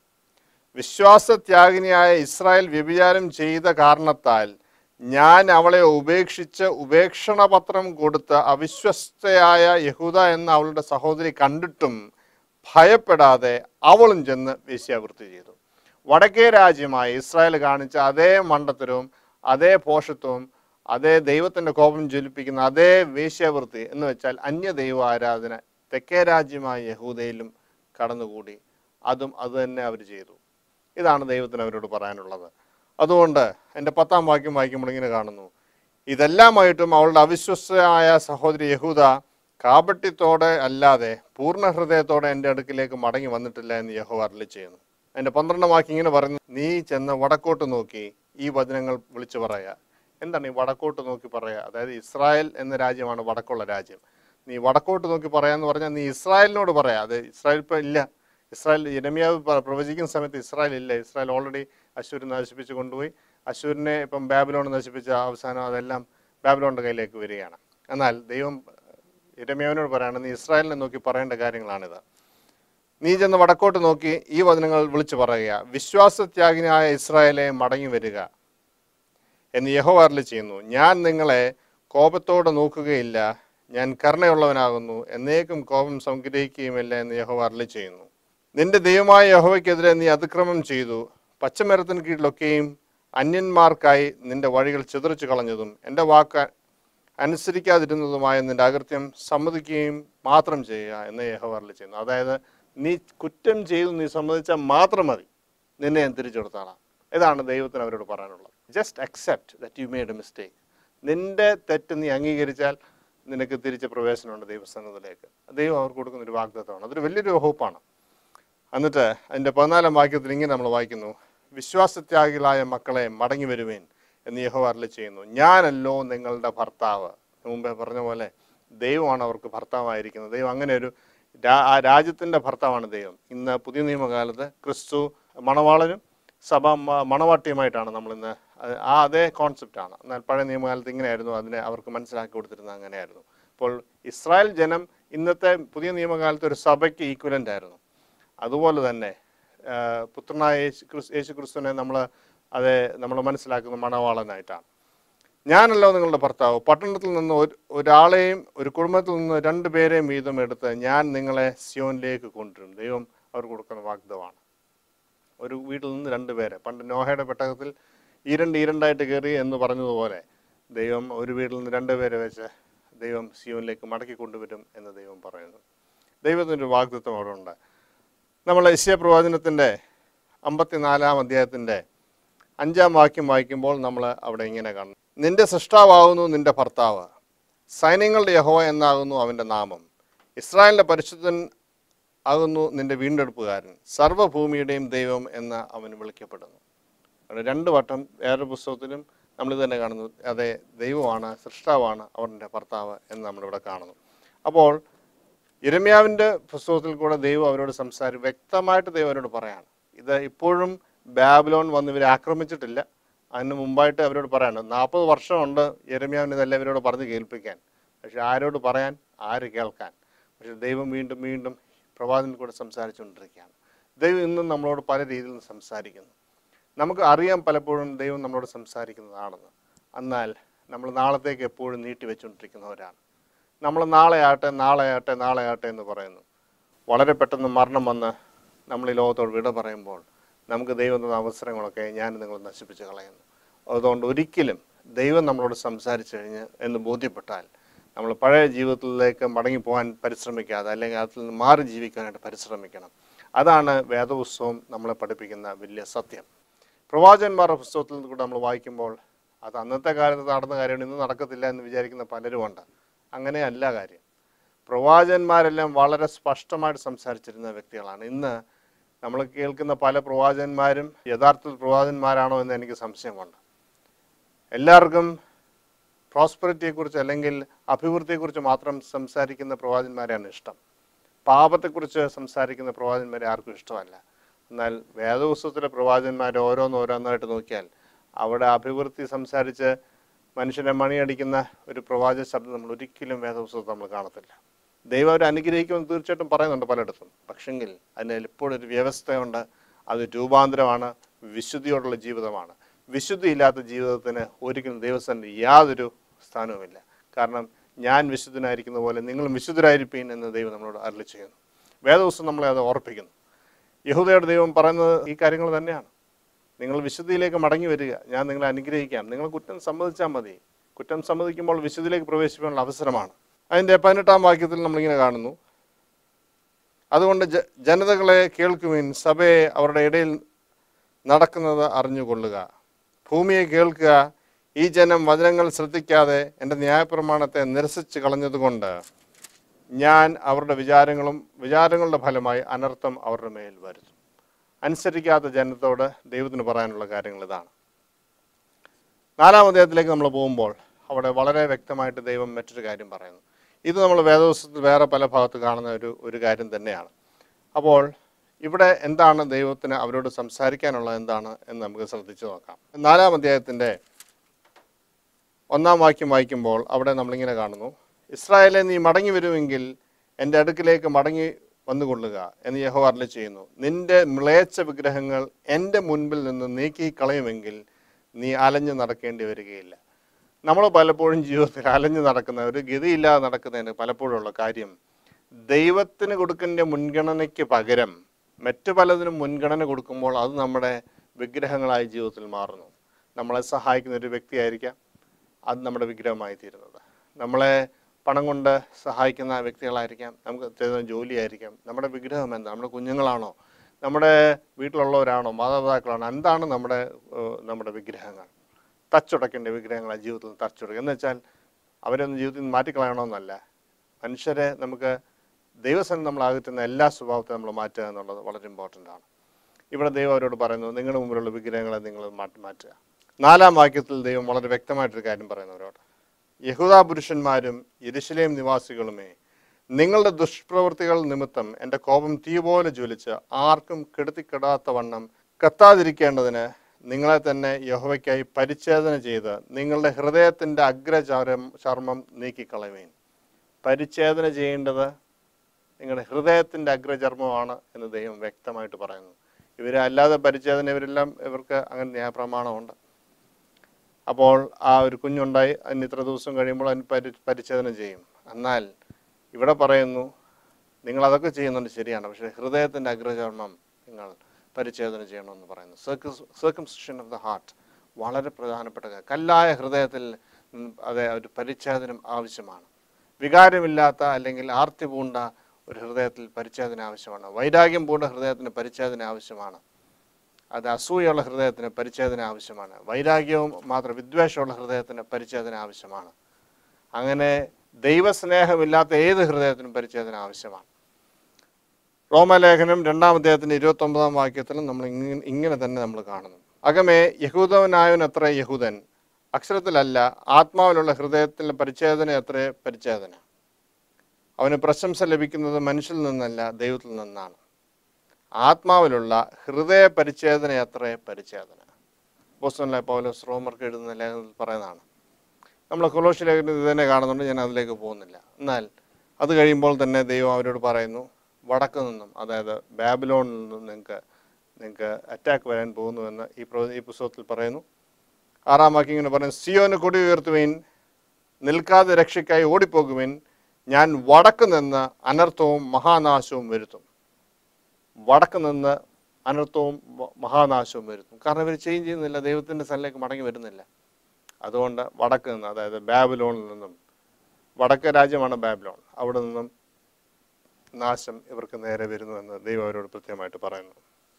വിശ്വാസത്യാഗിനിയായ ഇസ്രായേൽ വ്യഭിചാരം ചെയ്ത കാരണത്താൽ ഞാൻ അവളെ ഉപേക്ഷിച്ച് ഉപേക്ഷണ പത്രം കൊടുത്ത അവിശ്വസ്തയായ യഹൂദ എന്ന അവളുടെ സഹോദരി കണ്ടിട്ടും ഭയപ്പെടാതെ അവളും ചെന്ന് വേശ്യാവൃത്തി ചെയ്തു വടക്കേ രാജ്യമായ ഇസ്രായേൽ കാണിച്ച അതേ മണ്ടത്തരവും അതേ പോഷത്വവും അതേ ദൈവത്തിൻ്റെ കോപം ജ്വലിപ്പിക്കുന്ന അതേ വേശ്യാവൃത്തി എന്ന് വെച്ചാൽ അന്യ ദൈവ ആരാധന തെക്കേ രാജ്യമായ യഹൂദയിലും കടന്നുകൂടി അതും അത് തന്നെ അവർ ചെയ്തു ഇതാണ് ദൈവത്തിന് അവരോട് പറയാനുള്ളത് അതുകൊണ്ട് എൻ്റെ പത്താം വാക്യം വായിക്കുമ്പോൾ ഇങ്ങനെ കാണുന്നു ഇതെല്ലാമായിട്ടും അവളുടെ അവിശ്വസ്തയായ സഹോദരി യഹൂദ കാപട്യത്തോടെ അല്ലാതെ പൂർണ്ണ ഹൃദയത്തോടെ എൻ്റെ അടുക്കിലേക്ക് മടങ്ങി വന്നിട്ടില്ല എന്ന് യഹോ അരളി ചെയ്യുന്നു എൻ്റെ പന്ത്രണ്ടാം വാക്യം ഇങ്ങനെ പറയുന്നു നീ ചെന്ന് വടക്കോട്ട് നോക്കി ഈ വചനങ്ങൾ വിളിച്ചു പറയുക എന്താണ് ഈ വടക്കോട്ട് നോക്കി പറയുക അതായത് ഇസ്രായേൽ എന്ന രാജ്യമാണ് വടക്കുള്ള രാജ്യം നീ വടക്കോട്ട് നോക്കി പറയാന്ന് പറഞ്ഞാൽ നീ ഇസ്രായേലിനോട് പറയാം അത് ഇസ്രായേൽ ഇപ്പം ഇല്ല ഇസ്രായേൽ ഇരമ്യാവ് പ്ര- പ്രവചിക്കുന്ന സമയത്ത് ഇസ്രായേൽ ഇല്ല ഇസ്രായേൽ ഓൾറെഡി അശൂരിനെ നശിപ്പിച്ച് കൊണ്ടുപോയി അശൂരിനെ ഇപ്പം ബാബിലോൺ നശിപ്പിച്ച അവസാനം അതെല്ലാം ബാബിലോണിൻ്റെ കയ്യിലേക്ക് വരികയാണ് എന്നാൽ ദൈവം ഇരമ്യാവിനോട് പറയാണ് നീ ഇസ്രായേലിനെ നോക്കി പറയേണ്ട കാര്യങ്ങളാണിത് നീ ചെന്ന് വടക്കോട്ട് നോക്കി ഈ വചനങ്ങൾ വിളിച്ചു പറയുക വിശ്വാസത്യാഗിനായ ഇസ്രായേലെ മടങ്ങി വരിക എന്ന് യഹോവ അരുളി ചെയ്യുന്നു ഞാൻ നിങ്ങളെ കോപത്തോടെ നോക്കുകയില്ല ഞാൻ കരുണയുള്ളവനാകുന്നു എന്നേക്കും കോപം സംഗ്രഹിക്കുകയുമില്ല എന്ന് യഹോവ അരുളി ചെയ്യുന്നു നിന്റെ ദൈവമായ യഹോവയ്ക്കെതിരെ നീ അതിക്രമം ചെയ്തു പച്ചമരത്തിന് കീഴിലൊക്കെയും അന്യന്മാർക്കായി നിന്റെ വഴികൾ ചിതറിച്ചു കളഞ്ഞതും എൻ്റെ വാക്ക് അനുസരിക്കാതിരുന്നതുമായ നിന്റെ അകൃത്യം സമ്മതിക്കുകയും മാത്രം ചെയ്യുക എന്ന് യഹോവ അരുളി ചെയ്യുന്നു അതായത് നീ കുറ്റം ചെയ്തു നീ സമ്മതിച്ചാൽ മാത്രം മതി നിന്നെ ഞാൻ തിരിച്ചു കൊടുത്താളാം ഇതാണ് ദൈവത്തിന് അവരോട് പറയാനുള്ളത് just accept that you made a mistake നിന്റെ തെറ്റ് നീ അംഗീകരിച്ചാൽ നിനക്ക് തിരിച്ച് പ്രവേശനമുണ്ട് ദൈവസ്ഥാനത്തിലേക്ക് ദൈവം അവർക്ക് കൊടുക്കുന്ന ഒരു വാഗ്ദത്തമാണ് അതൊരു വലിയൊരു ഹോപ്പാണ് എന്നിട്ട് അതിൻ്റെ പതിനാലാം വാക്യത്തിൽ ഇങ്ങനെ നമ്മൾ വായിക്കുന്നു വിശ്വാസത്യാഗികളായ മക്കളെ മടങ്ങി വരുവേൻ എന്ന് യഹോവ അരുളി ചെയ്യുന്നു ഞാനല്ലോ നിങ്ങളുടെ ഭർത്താവ് മുമ്പേ പറഞ്ഞ പോലെ ദൈവമാണ് അവർക്ക് ഭർത്താവായിരിക്കുന്നത് ദൈവം അങ്ങനെ ഒരു രാ- ആ രാജ്യത്തിൻ്റെ ഭർത്താവാണ് ദൈവം ഇന്ന് പുതിയ നിയമകാലത്ത് ക്രിസ്തു മണവാളനും സഭ മ- മണവാട്ടിയുമായിട്ടാണ് നമ്മൾ ഇന്ന് അത് ആ അതേ കോൺസെപ്റ്റാണ് എന്നാൽ പഴയ നിയമകാലത്ത് ഇങ്ങനെയായിരുന്നു അതിനെ അവർക്ക് മനസ്സിലാക്കി കൊടുത്തിരുന്നത് അങ്ങനെയായിരുന്നു അപ്പോൾ ഇസ്രായേൽ ജനം ഇന്നത്തെ പുതിയ നിയമകാലത്ത് ഒരു സഭയ്ക്ക് ഈക്വലൻ്റ് ആയിരുന്നു അതുപോലെ തന്നെ ആ, പുത്രനായ യേശു ക്രിസ് യേശു ക്രിസ്തുവിനെ നമ്മൾ അതെ നമ്മൾ മനസ്സിലാക്കുന്ന മണവാളനായിട്ടാണ് ഞാനല്ലോ നിങ്ങളുടെ ഭർത്താവ് പട്ടണത്തിൽ നിന്ന് ഒരു ഒരാളെയും ഒരു കുടുംബത്തിൽ നിന്ന് രണ്ട് പേരെയും വീതം എടുത്ത് ഞാൻ നിങ്ങളെ സിയോനിലേക്ക് കൊണ്ടുവരും ദൈവം അവർക്ക് കൊടുക്കുന്ന വാഗ്ദമാണ് ഒരു വീട്ടിൽ നിന്ന് രണ്ട് പേരെ പണ്ട് നോഹയുടെ പെട്ടകത്തിൽ ഈരണ്ട് ഈരണ്ടായിട്ട് കയറി എന്ന് പറഞ്ഞതുപോലെ ദൈവം ഒരു വീട്ടിൽ നിന്ന് രണ്ട് പേരെ വെച്ച് ദൈവം സിയോനിലേക്ക് മടക്കി കൊണ്ടുവരും എന്ന് ദൈവം പറയുന്നു ദൈവത്തിൻ്റെ ഒരു വാഗ്ദത്വം അവിടെ ഉണ്ട് നമ്മൾ യശ്യ പ്രവചനത്തിൻ്റെ അമ്പത്തിനാലാം അധ്യായത്തിൻ്റെ അഞ്ചാം വാക്യം വായിക്കുമ്പോൾ നമ്മൾ അവിടെ ഇങ്ങനെ കാണും നിന്റെ സൃഷ്ടാവാകുന്നു നിന്റെ ഭർത്താവ് സൈന്യങ്ങളുടെ യഹോവ എന്നാകുന്നു അവൻ്റെ നാമം ഇസ്രായേലിൻ്റെ പരിശുദ്ധൻ ആകുന്നു നിന്റെ വീണ്ടെടുപ്പുകാരൻ സർവ്വഭൂമിയുടെയും ദൈവം എന്ന് അവൻ വിളിക്കപ്പെടുന്നു അവിടെ രണ്ട് വട്ടം വേറൊരു പുസ്തകത്തിലും നമ്മളിത് തന്നെ കാണുന്നു അതെ ദൈവമാണ് സൃഷ്ടാവാണ് അവൻ്റെ ഭർത്താവ് എന്ന് നമ്മളിവിടെ കാണുന്നു അപ്പോൾ ഇരമ്യാവിൻ്റെ പുസ്തകത്തിൽ കൂടെ ദൈവം അവരോട് സംസാരി വ്യക്തമായിട്ട് ദൈവം അവരോട് പറയാണ് ഇത് ഇപ്പോഴും ബാബിലോൺ വന്ന് ഇവരെ ആക്രമിച്ചിട്ടില്ല അതിന് മുമ്പായിട്ട് അവരോട് പറയാണ് നാൽപ്പത് വർഷമുണ്ട് ഇരമ്യാവിന് ഇതെല്ലാം ഇവരോട് പറഞ്ഞ് കേൾപ്പിക്കാൻ പക്ഷെ ആരോട് പറയാൻ ആര് കേൾക്കാൻ പക്ഷെ ദൈവം വീണ്ടും വീണ്ടും പ്രവാചകനിൽ കൂടെ സംസാരിച്ചുകൊണ്ടിരിക്കുകയാണ് ദൈവം ഇന്നും നമ്മളോട് പല രീതിയിൽ സംസാരിക്കുന്നു നമുക്ക് അറിയാം പലപ്പോഴും ദൈവം നമ്മളോട് സംസാരിക്കുന്നതാണെന്ന് എന്നാൽ നമ്മൾ നാളത്തേക്ക് എപ്പോഴും നീട്ടി വെച്ചുകൊണ്ടിരിക്കുന്നവരാണ് നമ്മൾ നാളെ ആട്ടെ നാളെ ആട്ടെ നാളെ ആട്ടെ എന്ന് പറയുന്നു വളരെ പെട്ടെന്ന് മരണം വന്ന് നമ്മൾ ഈ ലോകത്തോട് വിട പറയുമ്പോൾ നമുക്ക് ദൈവം തന്ന അവസരങ്ങളൊക്കെ ഞാൻ നിങ്ങൾ നശിപ്പിച്ച് കളയുന്നു അതുകൊണ്ട് ഒരിക്കലും ദൈവം നമ്മളോട് സംസാരിച്ചു കഴിഞ്ഞ് എന്ന് ബോധ്യപ്പെട്ടാൽ നമ്മൾ പഴയ ജീവിതത്തിലേക്ക് മടങ്ങിപ്പോകാൻ പരിശ്രമിക്കാതെ അല്ലെങ്കിൽ അതിൽ നിന്ന് മാറി ജീവിക്കാനായിട്ട് പരിശ്രമിക്കണം അതാണ് വേദപുസ്തകം നമ്മളെ പഠിപ്പിക്കുന്ന വലിയ സത്യം പ്രവാചകന്മാരുടെ പുസ്തകത്തിൽ കൂടെ നമ്മൾ വായിക്കുമ്പോൾ അത് അന്നത്തെ കാലത്ത് നടന്ന കാര്യമാണ് ഇന്ന് നടക്കത്തില്ല എന്ന് വിചാരിക്കുന്ന പലരുമുണ്ട് അങ്ങനെയല്ല കാര്യം പ്രവാചകന്മാരെല്ലാം വളരെ സ്പഷ്ടമായിട്ട് സംസാരിച്ചിരുന്ന വ്യക്തികളാണ് ഇന്ന് നമ്മൾ കേൾക്കുന്ന പല പ്രവാചകന്മാരും യഥാർത്ഥത്തിൽ പ്രവാചകന്മാരാണോ എന്ന് എനിക്ക് സംശയമുണ്ട് എല്ലാവർക്കും പ്രോസ്പെറിറ്റിയെക്കുറിച്ച് അല്ലെങ്കിൽ അഭിവൃദ്ധിയെക്കുറിച്ച് മാത്രം സംസാരിക്കുന്ന പ്രവാചകന്മാരെയാണ് ഇഷ്ടം പാപത്തെക്കുറിച്ച് സംസാരിക്കുന്ന പ്രവാചകന്മാരെ ആർക്കും ഇഷ്ടമല്ല എന്നാൽ വേദപുസ്തകത്തിലെ പ്രവാചകന്മാർ ഓരോന്നോരോന്നായിട്ട് നോക്കിയാൽ അവിടെ അഭിവൃദ്ധി സംസാരിച്ച് മനുഷ്യനെ മണിയടിക്കുന്ന ഒരു പ്രവാചക ശബ്ദം നമ്മൾ ഒരിക്കലും വേദപുസ്തകത്തിൽ നമ്മൾ കാണത്തില്ല ദൈവം അവരെ അനുഗ്രഹിക്കുമെന്ന് തീർച്ചയായിട്ടും പറയുന്നുണ്ട് പലയിടത്തും പക്ഷെങ്കിൽ അതിന് ഇപ്പോഴൊരു ഒരു വ്യവസ്ഥയുണ്ട് അത് രൂപാന്തരമാണ് വിശുദ്ധിയോടുള്ള ജീവിതമാണ് വിശുദ്ധി ഇല്ലാത്ത ജീവിതത്തിന് ഒരിക്കലും ദൈവസ്ഥാനത്ത് യാതൊരു സ്ഥാനവുമില്ല കാരണം ഞാൻ വിശുദ്ധനായിരിക്കുന്ന പോലെ നിങ്ങളും വിശുദ്ധരായിരിപ്പീൻ എന്ന് ദൈവം നമ്മളോട് അരളി ചെയ്യുന്നു വേദപുസ്തകം നമ്മളെ അത് ഓർപ്പിക്കുന്നു യഹൂദയുടെ ദൈവം പറയുന്നത് ഈ കാര്യങ്ങൾ തന്നെയാണ് നിങ്ങൾ വിശുദ്ധിയിലേക്ക് മടങ്ങി വരിക ഞാൻ നിങ്ങളെ അനുഗ്രഹിക്കാം നിങ്ങൾ കുറ്റം സമ്മതിച്ചാൽ മതി കുറ്റം സമ്മതിക്കുമ്പോൾ വിശുദ്ധിയിലേക്ക് പ്രവേശിക്കാനുള്ള അവസരമാണ് അതിൻ്റെ പതിനെട്ടാം വാക്യത്തിൽ നമ്മളിങ്ങനെ കാണുന്നു അതുകൊണ്ട് ജ ജനതകളെ കേൾക്കുവിൻ സഭയെ അവരുടെ ഇടയിൽ നടക്കുന്നത് അറിഞ്ഞുകൊള്ളുക ഭൂമിയെ കേൾക്കുക ഈ ജനം വചനങ്ങൾ ശ്രദ്ധിക്കാതെ എൻ്റെ ന്യായപ്രമാണത്തെ നിരസിച്ച് കളഞ്ഞതുകൊണ്ട് ഞാൻ അവരുടെ വിചാരങ്ങളും വിചാരങ്ങളുടെ ഫലമായി അനർത്ഥം അവരുടെ മേൽ വരുത്തും അനുസരിക്കാത്ത ജനത്തോട് ദൈവത്തിന് പറയാനുള്ള കാര്യങ്ങൾ ഇതാണ് നാലാം അധ്യായത്തിലേക്ക് നമ്മൾ പോകുമ്പോൾ അവിടെ വളരെ വ്യക്തമായിട്ട് ദൈവം മറ്റൊരു കാര്യം പറയുന്നു ഇത് നമ്മൾ വേദവസ്തുത്തിൽ വേറെ പല ഭാഗത്ത് കാണുന്ന ഒരു ഒരു കാര്യം തന്നെയാണ് അപ്പോൾ ഇവിടെ എന്താണ് ദൈവത്തിന് അവരോട് സംസാരിക്കാനുള്ളത് എന്താണ് എന്ന് നമുക്ക് ശ്രദ്ധിച്ചു നോക്കാം നാലാം അധ്യായത്തിൻ്റെ ഒന്നാം വാക്യം വായിക്കുമ്പോൾ അവിടെ നമ്മളിങ്ങനെ കാണുന്നു ഇസ്രായേലെ നീ മടങ്ങി വരുമെങ്കിൽ എൻ്റെ അടുക്കിലേക്ക് മടങ്ങി വന്നുകൊള്ളുക എന്ന് യഹോവ അരുളി ചെയ്യുന്നു നിന്റെ മ്ലേച്ഛ വിഗ്രഹങ്ങൾ എൻ്റെ മുൻപിൽ നിന്ന് നീക്കി കളയുമെങ്കിൽ നീ അലഞ്ഞു നടക്കേണ്ടി വരികയില്ല നമ്മൾ പലപ്പോഴും ജീവിതത്തിൽ അലഞ്ഞു നടക്കുന്ന ഒരു ഗതിയില്ലാതെ നടക്കുന്നതിന് പലപ്പോഴുള്ള കാര്യം ദൈവത്തിന് കൊടുക്കേണ്ട മുൻഗണനയ്ക്ക് പകരം മറ്റു പലതിനും മുൻഗണന കൊടുക്കുമ്പോൾ അത് നമ്മുടെ വിഗ്രഹങ്ങളായി ജീവിതത്തിൽ മാറുന്നു നമ്മളെ സഹായിക്കുന്ന ഒരു വ്യക്തിയായിരിക്കാം അത് നമ്മുടെ വിഗ്രഹമായി തീരുന്നത് നമ്മളെ പണം കൊണ്ട് സഹായിക്കുന്ന വ്യക്തികളായിരിക്കാം നമുക്ക് ചെയ്യുന്ന ജോലിയായിരിക്കാം നമ്മുടെ വിഗ്രഹം എന്താ നമ്മുടെ കുഞ്ഞുങ്ങളാണോ നമ്മുടെ വീട്ടിലുള്ളവരാണോ മാതാപിതാക്കളാണോ എന്താണ് നമ്മുടെ ഏഹ്, നമ്മുടെ വിഗ്രഹങ്ങൾ തച്ചുടക്കേണ്ട വിഗ്രഹങ്ങളാണ് ജീവിതത്തിൽ തച്ചുടക്കുക എന്ന് വെച്ചാൽ അവരൊന്നും ജീവിതത്തിൽ നിന്ന് മാറ്റിക്കളയണമെന്നല്ല മനുഷ്യരെ നമുക്ക് ദൈവസനം നമ്മൾ അകറ്റുന്ന എല്ലാ സ്വഭാവത്തെ നമ്മൾ മാറ്റുക എന്നുള്ളത് വളരെ ഇമ്പോർട്ടൻ്റ് ആണ് ഇവിടെ ദൈവം അവരോട് പറയുന്നു നിങ്ങളുടെ മുമ്പിലുള്ള വിഗ്രഹങ്ങളെ നിങ്ങൾ മാറ്റി മാറ്റുക നാലാം വാക്യത്തിൽ ദൈവം വളരെ വ്യക്തമായിട്ടൊരു കാര്യം പറയുന്നു അവരോട് യഹൂദാ പുരുഷന്മാരും യെരുശലേം നിവാസികളുമേ നിങ്ങളുടെ ദുഷ്പ്രവൃത്തികൾ നിമിത്തം എൻ്റെ കോപം തീ പോലെ ജ്വലിച്ച് ആർക്കും കെടുത്തിക്കെടാത്ത വണ്ണം കത്താതിരിക്കേണ്ടതിന് നിങ്ങളെ തന്നെ യഹോവയ്ക്കായി പരിച്ഛേദന ചെയ്ത് നിങ്ങളുടെ ഹൃദയത്തിൻ്റെ അഗ്രചാരം ചർമ്മം നീക്കിക്കളയുവേൻ പരിച്ഛേദന ചെയ്യേണ്ടത് നിങ്ങളുടെ ഹൃദയത്തിൻ്റെ അഗ്രചർമ്മമാണ് എന്ന് ദൈവം വ്യക്തമായിട്ട് പറയുന്നു ഇവരെ അല്ലാതെ പരിച്ഛേദന ഇവരെല്ലാം ഇവർക്ക് അങ്ങനെ ന്യായപ്രമാണമുണ്ട് അപ്പോൾ ആ ഒരു കുഞ്ഞുണ്ടായി അതിന് ഇത്ര ദിവസം കഴിയുമ്പോൾ അതിന് പരി പരിച്ഛേദന ചെയ്യും എന്നാൽ ഇവിടെ പറയുന്നു നിങ്ങൾ അതൊക്കെ ചെയ്യുന്നുണ്ട് ശരിയാണ് പക്ഷേ ഹൃദയത്തിൻ്റെ അഗ്രചർമ്മം നിങ്ങൾ പരിച്ഛേദന ചെയ്യണമെന്ന് പറയുന്നു സർക്കംസിഷൻ ഓഫ് ദ ഹാർട്ട് വളരെ പ്രധാനപ്പെട്ട കാര്യം കല്ലായ ഹൃദയത്തിൽ ഉം, അതെ ഒരു പരിച്ഛേദനം ആവശ്യമാണ് വികാരമില്ലാത്ത അല്ലെങ്കിൽ ആർത്തി പൂണ്ട ഒരു ഹൃദയത്തിൽ പരിച്ഛേദന ആവശ്യമാണ് വൈരാഗ്യം പൂണ്ട ഹൃദയത്തിന് പരിച്ഛേദന ആവശ്യമാണ് അത് അസൂയുള്ള ഹൃദയത്തിന് പരിച്ഛേദന ആവശ്യമാണ് വൈരാഗ്യവും മാത്രം വിദ്വേഷമുള്ള ഹൃദയത്തിന് പരിച്ഛേദന ആവശ്യമാണ് അങ്ങനെ ദൈവസ്നേഹമില്ലാത്ത ഏത് ഹൃദയത്തിനും പരിച്ഛേദന ആവശ്യമാണ് റോമലേഖനം രണ്ടാം അധ്യായത്തിൻ്റെ ഇരുപത്തൊമ്പതാം വാക്യത്തിലും നമ്മൾ ഇങ്ങനെ ഇങ്ങനെ തന്നെ നമ്മൾ കാണുന്നു അകമേ യഹൂദവനായവൻ അത്ര യഹൂദൻ അക്ഷരത്തിലല്ല ആത്മാവിലുള്ള ഹൃദയത്തിലെ പരിച്ഛേദന എത്ര പരിച്ഛേദന അവന് പ്രശംസ ലഭിക്കുന്നത് മനുഷ്യരിൽ നിന്നല്ല ദൈവത്തിൽ നിന്നാണ് ആത്മാവിലുള്ള ഹൃദയ പരിച്ഛേദന എത്ര പരിച്ഛേദന പോസ്റ്റലിലെ പൗലോസ് റോമർക്ക് എഴുതുന്ന ലേഖനത്തിൽ പറയുന്നതാണ് നമ്മൾ കൊലോഷി ലേഖനത്തിൽ ഇത് തന്നെ കാണുന്നുണ്ട് ഞാൻ അതിലേക്ക് പോകുന്നില്ല എന്നാൽ അത് കഴിയുമ്പോൾ തന്നെ ദൈവം അവരോട് പറയുന്നു വടക്ക് നിന്നും അതായത് ബാബിലോണിൽ നിന്നും നിങ്ങൾക്ക് നിങ്ങൾക്ക് അറ്റാക്ക് വരാൻ പോകുന്നുവെന്ന് ഈ പ്രോ ഈ പുസ്തകത്തിൽ പറയുന്നു ആറാം വാക്യം ഇങ്ങനെ പറയുന്നു സിയോന് കൊടി ഉയർത്തുവിൻ നിൽക്കാതെ രക്ഷയ്ക്കായി ഓടിപ്പോകുവിൻ ഞാൻ വടക്ക് നിന്ന് അനർത്ഥവും മഹാനാശവും വരുത്തും വടക്ക് നിന്ന് അനർത്ഥവും മ- മഹാനാശവും വരുത്തും കാരണം ഇവർ ചേഞ്ച് ചെയ്യുന്നില്ല ദൈവത്തിൻ്റെ സ്ഥലത്തേക്ക് മടങ്ങി വരുന്നില്ല അതുകൊണ്ട് വടക്ക് നിന്ന് അതായത് ബാബിലോണിൽ നിന്നും വടക്ക് രാജ്യമാണ് ബാബിലോൺ അവിടെ നിന്നും നാശം ഇവർക്ക് നേരെ വരുന്നു എന്ന് ദൈവം അവരോട് കൃത്യമായിട്ട് പറയുന്നു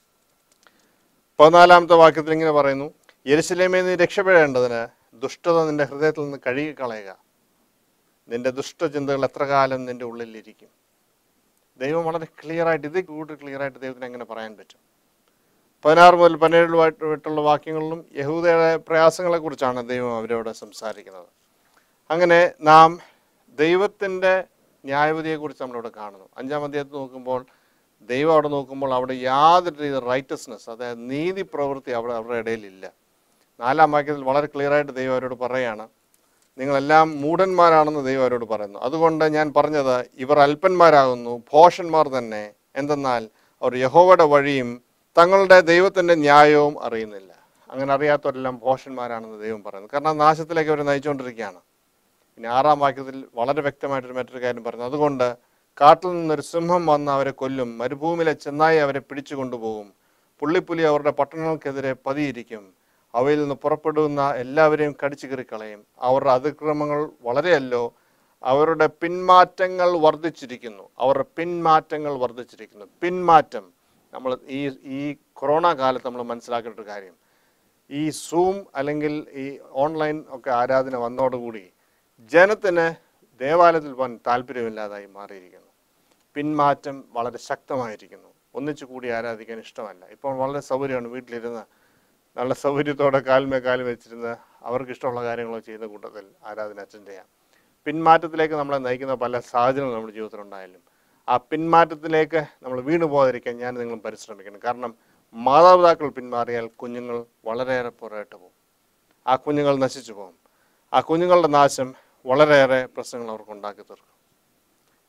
പതിനാലാമത്തെ വാക്യത്തിൽ ഇങ്ങനെ പറയുന്നു യെരുശലേമേ നീ രക്ഷപ്പെടേണ്ടതിന് ദുഷ്ടത നിന്റെ ഹൃദയത്തിൽ നിന്ന് കഴുകി കളയുക നിന്റെ ദുഷ്ടചിന്തകൾ എത്ര കാലം നിന്റെ ഉള്ളിലിരിക്കും ദൈവം വളരെ ക്ലിയർ ആയിട്ട് ഇത് കൂടുതൽ ക്ലിയർ ആയിട്ട് ദൈവത്തിന് എങ്ങനെ പറയാൻ പറ്റും പതിനാറ് മുതൽ പതിനേഴുമായിട്ടുള്ള വാക്യങ്ങളിലും യഹൂദയുടെ പ്രയാസങ്ങളെ കുറിച്ചാണ് ദൈവം അവരോട് സംസാരിക്കുന്നത് അങ്ങനെ നാം ദൈവത്തിൻ്റെ ന്യായവിധിയെക്കുറിച്ച് നമ്മളിവിടെ കാണുന്നു അഞ്ചാം അധ്യായത്തിൽ നോക്കുമ്പോൾ ദൈവം അവിടെ നോക്കുമ്പോൾ അവിടെ യാതൊരു രീതി റൈറ്റസ്നെസ് അതായത് നീതി പ്രവൃത്തി അവിടെ അവരുടെ ഇടയിലില്ല നാലാം വാക്യത്തിൽ വളരെ ക്ലിയർ ആയിട്ട് ദൈവം അവരോട് പറയുകയാണ് നിങ്ങളെല്ലാം മൂഢന്മാരാണെന്ന് ദൈവം അവരോട് പറയുന്നു അതുകൊണ്ട് ഞാൻ പറഞ്ഞത് ഇവർ അല്പന്മാരാകുന്നു ഭോഷന്മാർ തന്നെ എന്തെന്നാൽ അവർ യഹോവയുടെ വഴിയും തങ്ങളുടെ ദൈവത്തിൻ്റെ ന്യായവും അറിയുന്നില്ല അങ്ങനെ അറിയാത്തവരെല്ലാം ഭോഷന്മാരാണെന്ന് ദൈവം പറയുന്നു കാരണം നാശത്തിലേക്ക് അവർ നയിച്ചുകൊണ്ടിരിക്കുകയാണ് പിന്നെ ആറാം വാക്യത്തിൽ വളരെ വ്യക്തമായിട്ടൊരു മറ്റൊരു കാര്യം പറഞ്ഞു അതുകൊണ്ട് കാട്ടിൽ നിന്നൊരു സിംഹം വന്ന് അവരെ കൊല്ലും മരുഭൂമിയിലെ ചെന്നായി അവരെ പിടിച്ചു കൊണ്ടുപോകും പുള്ളിപ്പുലി അവരുടെ പട്ടണങ്ങൾക്കെതിരെ പതിയിരിക്കും അവയിൽ നിന്ന് പുറപ്പെടുന്ന എല്ലാവരെയും കടിച്ചു കീറിക്കളയും അവരുടെ അതിക്രമങ്ങൾ വളരെയല്ലോ അവരുടെ പിന്മാറ്റങ്ങൾ വർദ്ധിച്ചിരിക്കുന്നു അവരുടെ പിന്മാറ്റങ്ങൾ വർദ്ധിച്ചിരിക്കുന്നു പിന്മാറ്റം നമ്മൾ ഈ ഈ കൊറോണ കാലത്ത് നമ്മൾ മനസ്സിലാക്കേണ്ട ഒരു കാര്യം ഈ സൂം അല്ലെങ്കിൽ ഈ ഓൺലൈൻ ഒക്കെ ആരാധന വന്നതോടുകൂടി ജനത്തിന് ദേവാലയത്തിൽ പോകാൻ താല്പര്യമില്ലാതായി മാറിയിരിക്കുന്നു പിന്മാറ്റം വളരെ ശക്തമായിരിക്കുന്നു ഒന്നിച്ചു കൂടി ആരാധിക്കാൻ ഇഷ്ടമല്ല ഇപ്പോൾ വളരെ സൗകര്യമാണ് വീട്ടിലിരുന്ന് നല്ല സൗകര്യത്തോടെ കാൽമേ കാലും വെച്ചിരുന്ന് അവർക്ക് ഇഷ്ടമുള്ള കാര്യങ്ങളോ ചെയ്യുന്ന കൂട്ടത്തിൽ ആരാധന അറ്റൻഡ് ചെയ്യാം പിന്മാറ്റത്തിലേക്ക് നമ്മളെ നയിക്കുന്ന പല സാഹചര്യങ്ങളും നമ്മുടെ ജീവിതത്തിലുണ്ടായാലും ആ പിന്മാറ്റത്തിലേക്ക് നമ്മൾ വീണു പോകാതിരിക്കാൻ ഞാൻ നിങ്ങളും പരിശ്രമിക്കണം കാരണം മാതാപിതാക്കൾ പിന്മാറിയാൽ കുഞ്ഞുങ്ങൾ വളരെയേറെ പുറകോട്ട് പോകും ആ കുഞ്ഞുങ്ങൾ നശിച്ചു പോകും ആ കുഞ്ഞുങ്ങളുടെ നാശം വളരെയേറെ പ്രശ്നങ്ങൾ അവർക്ക് ഉണ്ടാക്കി തീർക്കും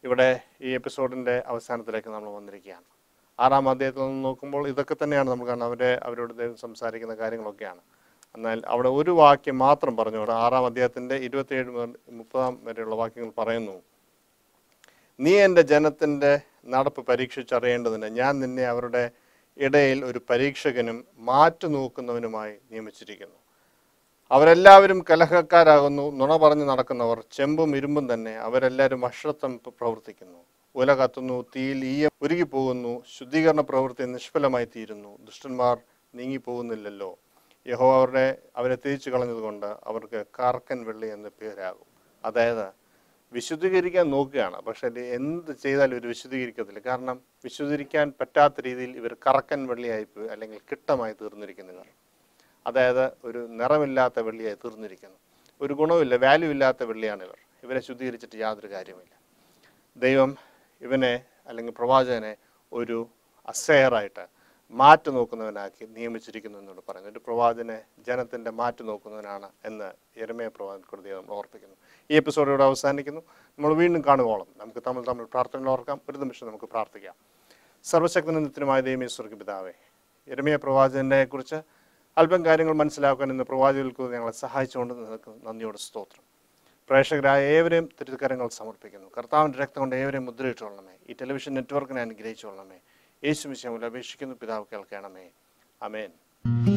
ഇവിടെ ഈ എപ്പിസോഡിൻ്റെ അവസാനത്തിലേക്ക് നമ്മൾ വന്നിരിക്കുകയാണ് ആറാം അധ്യായത്തിൽ നിന്ന് നോക്കുമ്പോൾ ഇതൊക്കെ തന്നെയാണ് നമ്മൾ കാണുന്നത് അവരെ അവരോട് ദൈവം സംസാരിക്കുന്ന കാര്യങ്ങളൊക്കെയാണ് എന്നാൽ അവിടെ ഒരു വാക്യം മാത്രം പറഞ്ഞു അവിടെ ആറാം അധ്യായത്തിൻ്റെ ഇരുപത്തിയേഴ് മുതൽ മുപ്പതാം വരെയുള്ള വാക്യങ്ങൾ പറയുന്നു നീ എൻ്റെ ജനത്തിൻ്റെ നടപ്പ് പരീക്ഷിച്ചറിയേണ്ടതിന് ഞാൻ നിന്നെ അവരുടെ ഇടയിൽ ഒരു പരീക്ഷകനും മാറ്റു നോക്കുന്നവനുമായി നിയമിച്ചിരിക്കുന്നു അവരെല്ലാവരും കലഹക്കാരാകുന്നു നുണ പറഞ്ഞു നടക്കുന്നവർ ചെമ്പും ഇരുമ്പും തന്നെ അവരെല്ലാവരും അശ്രദ്ധം പ- പ്രവർത്തിക്കുന്നു ഉല കത്തുന്നു തീയിൽ ഈയ ഉരുകിപ്പോകുന്നു ശുദ്ധീകരണ പ്രവൃത്തി നിഷ്ഫലമായി തീരുന്നു ദുഷ്ടന്മാർ നീങ്ങിപ്പോകുന്നില്ലല്ലോ യഹോ അവരുടെ അവരെ തിരിച്ചു കളഞ്ഞതുകൊണ്ട് അവർക്ക് കാർക്കൻ വെള്ളി എന്ന് പേരാകും അതായത് വിശുദ്ധീകരിക്കാൻ നോക്കുകയാണ് പക്ഷെ അത് എന്ത് ചെയ്താലും ഇവർ വിശുദ്ധീകരിക്കത്തില്ല കാരണം വിശുദ്ധീകരിക്കാൻ പറ്റാത്ത രീതിയിൽ ഇവർ കറക്കൻ വെള്ളിയായി പോയി അല്ലെങ്കിൽ കിട്ടമായി തീർന്നിരിക്കുന്നു ഇവർ അതായത് ഒരു നിറമില്ലാത്ത വെള്ളിയായി തീർന്നിരിക്കുന്നു ഒരു ഗുണമില്ല വാല്യൂ ഇല്ലാത്ത വെള്ളിയാണ് ഇവർ ഇവരെ ശുദ്ധീകരിച്ചിട്ട് യാതൊരു കാര്യമില്ല ദൈവം ഇവനെ അല്ലെങ്കിൽ പ്രവാചകനെ ഒരു അസെയറായിട്ട് മാറ്റു നോക്കുന്നവനാക്കി നിയമിച്ചിരിക്കുന്നു എന്നോട് പറയുന്നു ഒരു പ്രവാചകനെ ജനത്തിൻ്റെ മാറ്റു നോക്കുന്നവനാണ് എന്ന് എരമയ പ്രവാചകൻ ദൈവം ഓർപ്പിക്കുന്നു ഈ എപ്പിസോഡ് ഇവിടെ അവസാനിക്കുന്നു നമ്മൾ വീണ്ടും കാണുവോളം നമുക്ക് തമ്മിൽ തമ്മിൽ പ്രാർത്ഥനകൾ ഓർക്കാം ഒരു നിമിഷം നമുക്ക് പ്രാർത്ഥിക്കാം സർവശക്തനത്തിനുമായ ദൈവമേ സ്വർഗ പിതാവേ എരമയ പ്രവാചകനെ കുറിച്ച് അല്പം കാര്യങ്ങൾ മനസ്സിലാക്കാൻ ഇന്ന് പ്രവാചകർക്ക് ഞങ്ങളെ സഹായിച്ചുകൊണ്ട് നിനക്ക് നന്ദിയോട് സ്തോത്രം പ്രേക്ഷകരായ ഏവരെയും തിരുക്കരങ്ങൾ സമർപ്പിക്കുന്നു കർത്താവിൻ്റെ രക്തം കൊണ്ട് ഏവരെയും മുദ്രയിട്ടുകൊള്ളണമേ ഈ ടെലിവിഷൻ നെറ്റ്വർക്കിനെ അനുഗ്രഹിച്ചുകൊള്ളണമേ യേശു വിഷയമുള്ള അപേക്ഷിക്കുന്നു പിതാവ് കേൾക്കണമേ അമേൻ